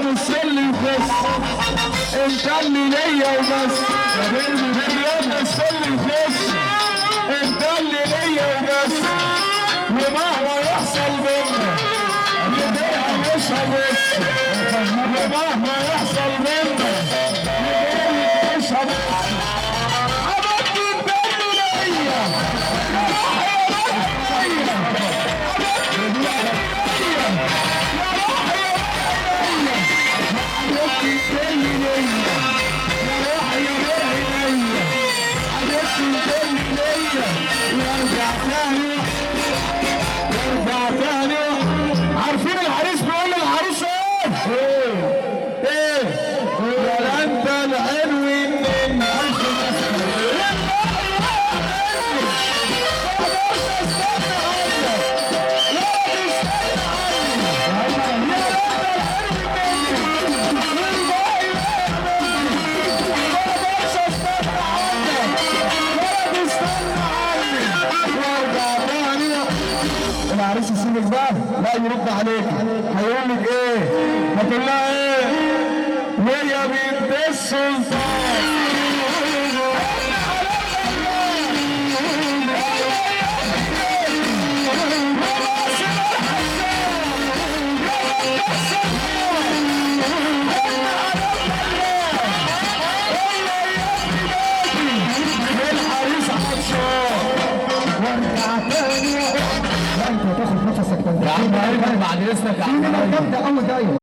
بص لي بس انت اللي ليا وبس اليوم بص لي بس انت اللي ليا وبس ومهما يحصل بينا الدنيا مش هبص ومهما يحصل بينا الدنيا مش هبص عملت الدم ليا عارفين العريس بيقول للعروس ايه؟ ايه؟ يا انت الحلو مني العريس يسيبك بقى لا يرد عليك هيقول لك ايه هتقول لها ايه ويا بنت السلطان العريس عطشان وارجع تاني لا انت هتاخد نفسك يا عم بعد اذنك يا عم ده اول دايما